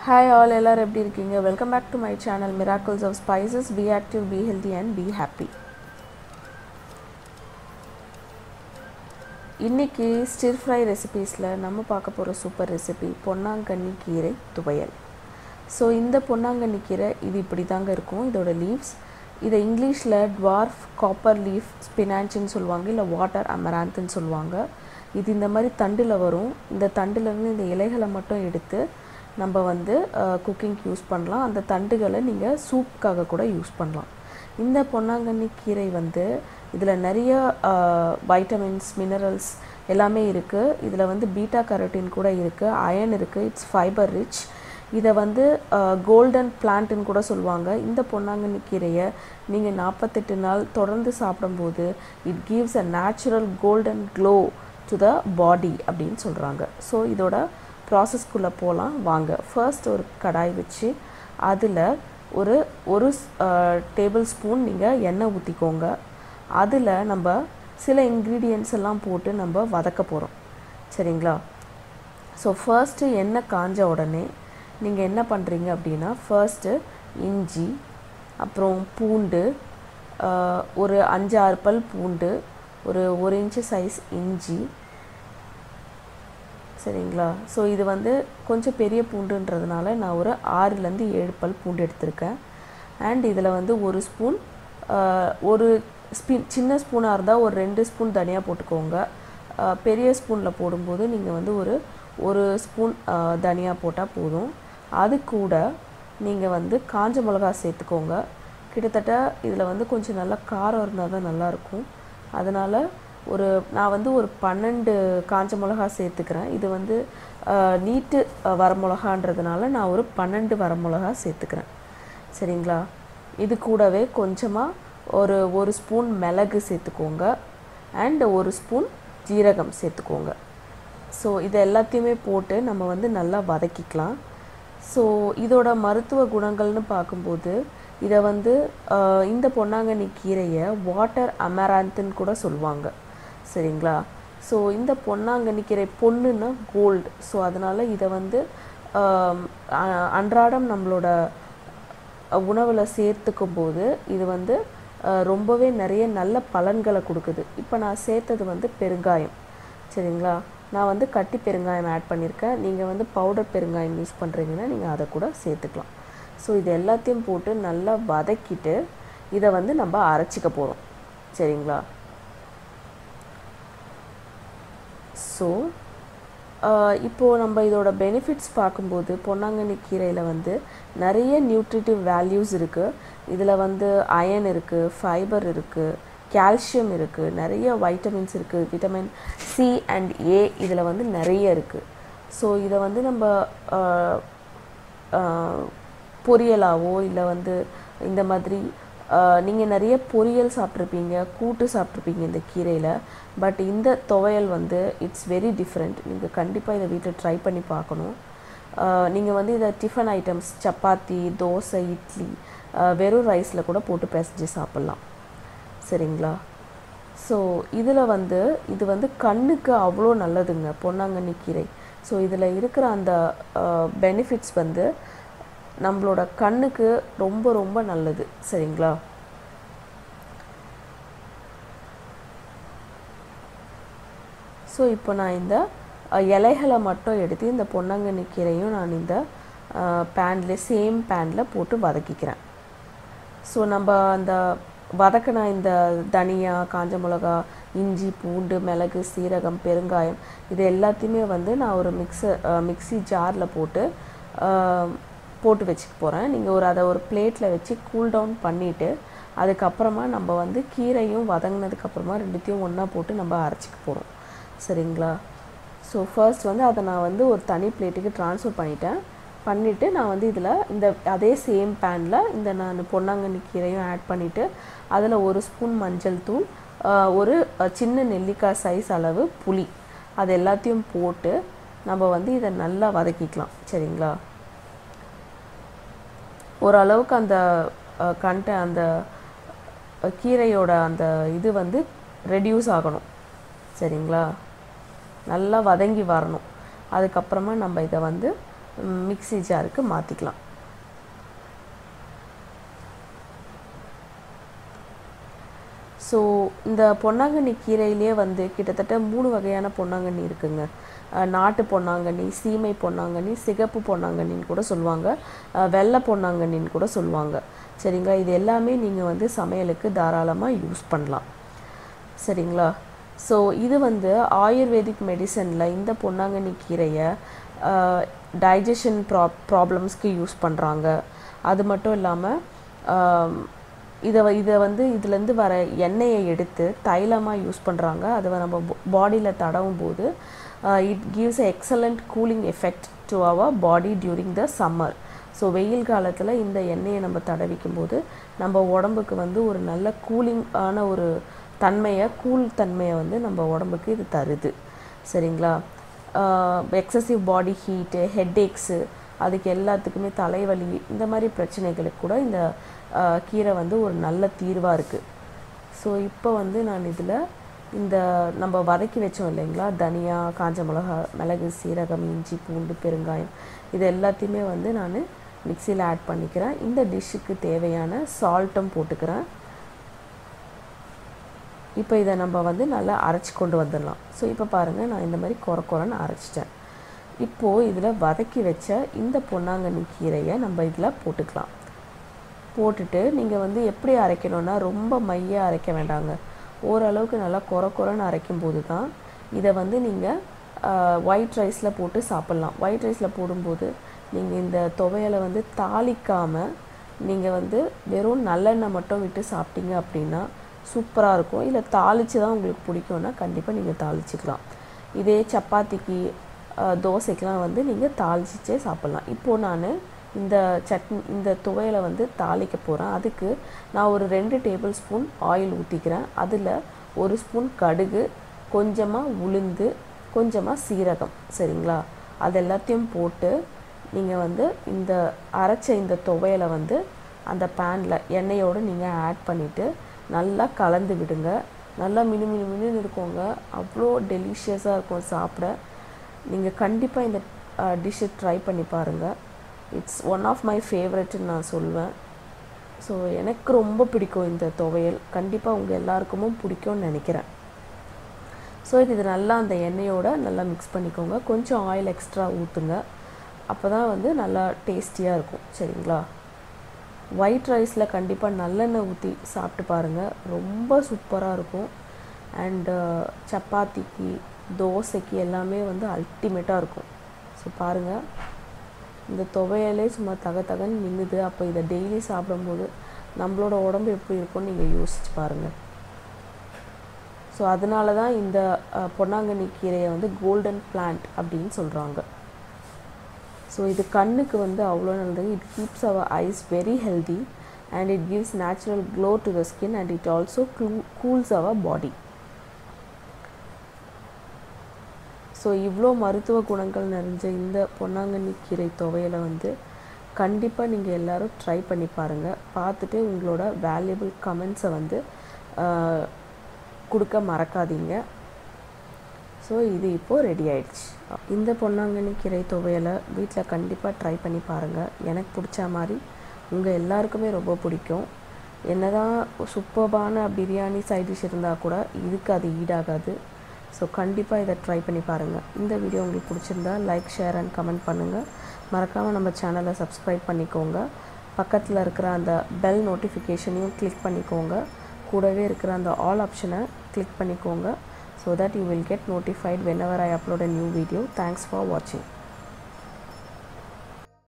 Hi all எல்லோரும் எப்படி இருக்கீங்க welcome back to my channel miracles of spices be active be healthy and be happy இன்றைக்கி stir fry ரெசிபீஸில் நம்ம பார்க்க போகிற சூப்பர் ரெசிபி பொன்னாங்கண்ணி கீரை துவையல் ஸோ இந்த பொன்னாங்கண்ணி கீரை இது இப்படி தாங்க இருக்கும் இதோட லீவ்ஸ் இதை இங்கிலீஷில் டுவார்ஃப் காப்பர் லீஃப் ஸ்பினாச்சுன்னு சொல்லுவாங்க இல்லை வாட்டர் அமராந்துன்னு சொல்லுவாங்க இது இந்த மாதிரி தண்டில் வரும் இந்த தண்டுலேருந்து இந்த இலைகளை மட்டும் எடுத்து நம்ம வந்து குக்கிங்க்கு யூஸ் பண்ணலாம் அந்த தண்டுகளை நீங்கள் சூப்புக்காக கூட யூஸ் பண்ணலாம் இந்த பொன்னாங்கண்ணி கீரை வந்து இதில் நிறைய வைட்டமின்ஸ் மினரல்ஸ் எல்லாமே இருக்குது இதில் வந்து பீட்டா கரோட்டின் கூட இருக்குது அயன் இருக்குது இட்ஸ் ஃபைபர் ரிச் இதை வந்து கோல்டன் பிளான்ட்டுன்னு கூட சொல்லுவாங்க இந்த பொன்னாங்கண்ணி கீரையை நீங்கள் நாற்பத்தெட்டு நாள் தொடர்ந்து சாப்பிடும்போது it gives a natural golden glow to the body அப்படின்னு சொல்கிறாங்க ஸோ இதோட ப்ராசஸ்க்குள்ளே போகலாம் வாங்க ஃபர்ஸ்ட் ஒரு கடாய் வச்சு அதில் ஒரு ஒரு டேபிள் ஸ்பூன் நீங்கள் எண்ணெய் ஊற்றிக்கோங்க அதில் நம்ம சில இன்க்ரீடியன்ட்ஸ் எல்லாம் போட்டு நம்ம வதக்க போகிறோம் சரிங்களா ஸோ ஃபர்ஸ்ட்டு எண்ணெய் காஞ்ச உடனே நீங்கள் என்ன பண்ணுறீங்க அப்படின்னா ஃபர்ஸ்ட்டு இஞ்சி அப்புறம் பூண்டு ஒரு அஞ்சு ஆறு பல் பூண்டு ஒரு ஒரு இன்ச்சு சைஸ் இஞ்சி சரிங்களா ஸோ இது வந்து கொஞ்சம் பெரிய பூண்டுன்றதுனால நான் ஒரு ஆறுலேருந்து ஏழு பல் பூண்டு எடுத்திருக்கேன் அண்ட் இதில் வந்து ஒரு ஸ்பூன் ஒரு ஸ்பீ சின்ன ஸ்பூனாக இருந்தால் ஒரு ரெண்டு ஸ்பூன் தனியாக போட்டுக்கோங்க பெரிய ஸ்பூனில் போடும்போது நீங்கள் வந்து ஒரு ஒரு ஸ்பூன் தனியாக போட்டால் போதும் அது கூட நீங்கள் வந்து காஞ்ச மிளகா சேர்த்துக்கோங்க கிட்டத்தட்ட இதில் வந்து கொஞ்சம் நல்லா காரம் இருந்தால் தான் நல்லாயிருக்கும் அதனால் ஒரு நான் வந்து ஒரு பன்னெண்டு காஞ்ச மிளகா சேர்த்துக்கிறேன் இது வந்து நீட்டு வரமிளகான்றதுனால நான் ஒரு பன்னெண்டு வரமிளகா சேர்த்துக்கிறேன் சரிங்களா இது கூடவே கொஞ்சமாக ஒரு ஒரு ஸ்பூன் மிளகு சேர்த்துக்கோங்க அண்ட் ஒரு ஸ்பூன் ஜீரகம் சேர்த்துக்கோங்க ஸோ இது எல்லாத்தையுமே போட்டு நம்ம வந்து நல்லா வதக்கிக்கலாம் ஸோ இதோட மருத்துவ குணங்கள்னு பார்க்கும்போது இதை வந்து இந்த பொன்னாங்கண்ணி கீரையை வாட்டர் அமராந்துன்னு கூட சொல்லுவாங்க சரிங்களா ஸோ இந்த பொன்னாங்கண்ணி கீரை பொண்ணுன்னா கோல்டு ஸோ அதனால் இதை வந்து அன்றாடம் நம்மளோட உணவில் சேர்த்துக்கும் போது இது வந்து ரொம்பவே நிறைய நல்ல பலன்களை கொடுக்குது இப்போ நான் சேர்த்தது வந்து பெருங்காயம் சரிங்களா நான் வந்து கட்டி பெருங்காயம் ஆட் பண்ணியிருக்கேன் நீங்கள் வந்து பவுடர் பெருங்காயம் யூஸ் பண்ணுறீங்கன்னா நீங்கள் அதை கூட சேர்த்துக்கலாம் ஸோ இது எல்லாத்தையும் போட்டு நல்லா வதக்கிட்டு இதை வந்து நம்ம அரைச்சிக்க போகிறோம் சரிங்களா ஸோ இப்போது நம்ம இதோட பெனிஃபிட்ஸ் பார்க்கும்போது பொன்னாங்கண்ணி கீரையில் வந்து நிறைய நியூட்ரிட்டிவ் வேல்யூஸ் இருக்குது இதில் வந்து அயன் இருக்குது ஃபைபர் இருக்குது கால்சியம் இருக்குது நிறைய வைட்டமின்ஸ் இருக்குது விட்டமின் சி அண்ட் ஏ இதில் வந்து நிறைய இருக்குது ஸோ இதை வந்து நம்ம பொரியலாவோ இல்லை வந்து இந்த மாதிரி நீங்கள் நிறைய பொரியல் சாப்பிட்ருப்பீங்க கூட்டு சாப்பிட்ருப்பீங்க இந்த கீரையில் பட் இந்த துவையல் வந்து இட்ஸ் வெரி டிஃப்ரெண்ட் நீங்கள் கண்டிப்பாக இதை வீட்டில் ட்ரை பண்ணி பார்க்கணும் நீங்கள் வந்து இதை டிஃபன் ஐட்டம்ஸ் சப்பாத்தி தோசை இட்லி வெறும் ரைஸில் கூட போட்டு பிசைஞ்சு சாப்பிட்லாம் சரிங்களா ஸோ இதில் வந்து இது வந்து கண்ணுக்கு அவ்வளோ நல்லதுங்க பொன்னாங்கண்ணி கீரை ஸோ இதில் இருக்கிற அந்த பெனிஃபிட்ஸ் வந்து நம்மளோட கண்ணுக்கு ரொம்ப ரொம்ப நல்லது சரிங்களா ஸோ இப்போ நான் இந்த இலைகளை மட்டும் எடுத்து இந்த பொன்னாங்கண்ணி கீரையும் நான் இந்த பேனில் சேம் பேனில் போட்டு வதக்கிக்கிறேன் ஸோ நம்ம அந்த வதக்கின இந்த தனியா காஞ்ச மிளகா இஞ்சி பூண்டு மிளகு சீரகம் பெருங்காயம் இது எல்லாத்தையுமே வந்து நான் ஒரு மிக்சர் மிக்சி ஜாரில் போட்டு போட்டு வச்சுக்க போகிறேன் நீங்கள் ஒரு அதை ஒரு பிளேட்டில் வச்சு கூல் டவுன் பண்ணிவிட்டு அதுக்கப்புறமா நம்ம வந்து கீரையும் வதங்கினதுக்கப்புறமா ரெண்டுத்தையும் ஒன்றா போட்டு நம்ம அரைச்சிக்க போகிறோம் சரிங்களா ஸோ ஃபர்ஸ்ட் வந்து அதை நான் வந்து ஒரு தனி பிளேட்டுக்கு ட்ரான்ஸ்ஃபர் பண்ணிட்டேன் பண்ணிவிட்டு நான் வந்து இதில் இந்த அதே சேம் பேனில் இந்த நான் பொன்னாங்கண்ணி கீரையும் ஆட் பண்ணிவிட்டு அதில் ஒரு ஸ்பூன் மஞ்சள் தூள் ஒரு சின்ன நெல்லிக்காய் சைஸ் அளவு புளி அது எல்லாத்தையும் போட்டு நம்ம வந்து இதை நல்லா வதக்கிக்கலாம் சரிங்களா ஓரளவுக்கு அந்த கண்ட அந்த கீரையோட அந்த இது வந்து ரெடியூஸ் ஆகணும் சரிங்களா நல்லா வதங்கி வரணும் அதுக்கப்புறமா நம்ம இதை வந்து மிக்ஸி ஜாருக்கு மாற்றிக்கலாம் ஸோ இந்த பொன்னாங்கண்ணி கீரையிலே வந்து கிட்டத்தட்ட மூணு வகையான பொன்னாங்கண்ணி இருக்குங்க அஹ் நாட்டு பொன்னாங்கண்ணி சீமை பொன்னாங்கண்ணி சிகப்பு பொன்னாங்கண்ணின்னு கூட சொல்லுவாங்க அஹ் வெள்ளை பொன்னாங்கண்ணின்னு கூட சொல்லுவாங்க சரிங்களா இது எல்லாமே நீங்கள் வந்து சமையலுக்கு தாராளமாக யூஸ் பண்ணலாம் சரிங்களா ஸோ இது வந்து ஆயுர்வேதிக் மெடிசனில் இந்த பொன்னாங்கண்ணி கீரையை டைஜஷன் ப்ரா ப்ராப்ளம்ஸ்க்கு யூஸ் பண்ணுறாங்க அது மட்டும் இல்லாமல் இதை இதை வந்து இதுலேருந்து வர எண்ணெயை எடுத்து தைலமாக யூஸ் பண்ணுறாங்க அதை நம்ம பாடியில் தடவும் போது it gives excellent cooling effect to our body during the summer so வெயில் காலத்தில் இந்த எண்ணெயை நம்ம தடவிக்கும் போது நம்ம உடம்புக்கு வந்து ஒரு நல்ல கூலிங் ஆன ஒரு தன்மையை கூல் தன்மையை வந்து நம்ம உடம்புக்கு இது தருது சரிங்களா எக்ஸசிவ் பாடி ஹீட்டு ஹெட்ஏக்ஸு அதுக்கு எல்லாத்துக்குமே தலைவலி இந்த மாதிரி பிரச்சனைகளுக்கு கூட இந்த ஆஹ், கீரை வந்து ஒரு நல்ல தீர்வாக இருக்குது ஸோ இப்போ வந்து நான் இதில் இந்த நம்ம வதக்கி வச்சோம் இல்லைங்களா தனியா காஞ்ச மிளகா மிளகு சீரகம் இஞ்சி பூண்டு பெருங்காயம் இது எல்லாத்தையுமே வந்து நான் மிக்சியில் ஆட் பண்ணிக்கிறேன் இந்த டிஷ்ஷுக்கு தேவையான சால்ட்டும் போட்டுக்கிறேன் இப்போ இதை நம்ம வந்து நல்லா அரைச்சி கொண்டு வந்துடலாம் ஸோ இப்போ பாருங்கள் நான் இந்த மாதிரி கொர கொரன்னு அரைச்சிட்டேன் இப்போது இதில் வதக்கி வச்ச இந்த பொன்னாங்கண்ணி கீரையை நம்ம இதில் போட்டுக்கலாம் போட்டுட்டு நீங்கள் வந்து எப்படி அரைக்கணும்னா ரொம்ப மைய அரைக்க வேண்டாங்க ஓரளவுக்கு நல்லா கொர கொரன்னு அரைக்கும் போது தான் இதை வந்து நீங்கள் ஒயிட் ரைஸில் போட்டு சாப்பிட்லாம் ஒயிட் ரைஸில் போடும்போது நீங்கள் இந்த துவையலை வந்து தாளிக்காமல் நீங்கள் வந்து வெறும் நல்லெண்ணெய் மட்டும் விட்டு சாப்பிட்டீங்க அப்படின்னா சூப்பராக இருக்கும் இல்லை தாளித்து தான் உங்களுக்கு பிடிக்கும்னா கண்டிப்பாக நீங்கள் தாளிச்சிக்கலாம் இதே சப்பாத்திக்கு அஹ், தோசைக்கெலாம் வந்து நீங்கள் தாளிச்சிச்சே சாப்பிட்லாம் இப்போது நான் இந்த சட்னி இந்த துவையலை வந்து தாளிக்க போகிறேன் அதுக்கு நான் ஒரு ரெண்டு டேபிள் ஸ்பூன் ஆயில் ஊற்றிக்கிறேன் அதில் ஒரு ஸ்பூன் கடுகு கொஞ்சமாக உளுந்து கொஞ்சமாக சீரகம் சரிங்களா அது எல்லாத்தையும் போட்டு நீங்கள் வந்து இந்த அரைச்ச இந்த துவையலை வந்து அந்த பேனில் எண்ணெயோடு நீங்கள் ஆட் பண்ணிவிட்டு நல்லா கலந்து விடுங்க நல்லா மினு மினு மினுன்னு இருக்குங்க அவ்வளோ டெலிஷியஸாக இருக்கும் சாப்பிட நீங்கள் கண்டிப்பாக இந்த டிஷ்ஷை ட்ரை பண்ணி பாருங்கள் இட்ஸ் ஒன் ஆஃப் மை ஃபேவரட்னு நான் சொல்வேன் ஸோ எனக்கு ரொம்ப பிடிக்கும் இந்த துவையல் கண்டிப்பாக உங்கள் எல்லாருக்குமும் பிடிக்கும்னு நினைக்கிறேன் ஸோ இது இது நல்லா அந்த எண்ணெயோட நல்லா மிக்ஸ் பண்ணிக்கோங்க கொஞ்சம் ஆயில் எக்ஸ்ட்ரா ஊற்றுங்க அப்போ தான் வந்து நல்லா டேஸ்டியாக இருக்கும் சரிங்களா ஒயிட் ரைஸில் கண்டிப்பாக நல்லெண்ணெய் ஊற்றி சாப்பிட்டு பாருங்கள் ரொம்ப சூப்பராக இருக்கும் அண்டு சப்பாத்திக்கு தோசைக்கு எல்லாமே வந்து அல்டிமேட்டாக இருக்கும் ஸோ பாருங்கள் இந்த துவையலே சும்மா தக தகன்னு நின்றுது அப்போ இதை டெய்லி சாப்பிடும்போது நம்மளோட உடம்பு எப்படி இருக்கும்னு நீங்கள் யோசிச்சு பாருங்கள் ஸோ அதனால தான் இந்த அஹ், பொன்னாங்கண்ணி கீரையை வந்து கோல்டன் பிளான்ட் அப்படின்னு சொல்கிறாங்க ஸோ இது கண்ணுக்கு வந்து அவ்வளோ நல்லது it keeps our eyes very healthy and it gives natural glow to the skin and it also cools our body so இவ்வளோ மருத்துவ குணங்கள் நிறைஞ்ச இந்த பொன்னாங்கண்ணி கீரை துவையலை வந்து கண்டிப்பாக நீங்கள் எல்லாரும் ட்ரை பண்ணி பாருங்கள் பார்த்துட்டு உங்களோட வேல்யூபிள் கமெண்ட்ஸை வந்து ஆஹ், கொடுக்க மறக்காதீங்க ஸோ இது இப்போது ரெடி ஆயிடுச்சு இந்த பொன்னாங்கண்ணி கீரை துவையலை வீட்டில் கண்டிப்பாக ட்ரை பண்ணி பாருங்கள் எனக்கு பிடிச்ச மாதிரி உங்கள் எல்லாருக்குமே ரொம்ப பிடிக்கும் என்னதான் சூப்பர்பான பிரியாணி சைட் டிஷ் இருந்தால் கூட இதுக்கு அது ஈடாகாது ஸோ கண்டிப்பாக இதை ட்ரை பண்ணி பாருங்கள் இந்த வீடியோ உங்களுக்கு பிடிச்சிருந்தா லைக் ஷேர் அண்ட் கமெண்ட் பண்ணுங்கள் மறக்காமல் நம்ம சேனலை சப்ஸ்கிரைப் பண்ணிக்கோங்க பக்கத்தில் இருக்கிற அந்த பெல் நோட்டிஃபிகேஷனையும் கிளிக் பண்ணிக்கோங்க கூடவே இருக்கிற அந்த ஆல் ஆப்ஷனை கிளிக் பண்ணிக்கோங்க so that you will get notified whenever I upload a new video. Thanks for watching.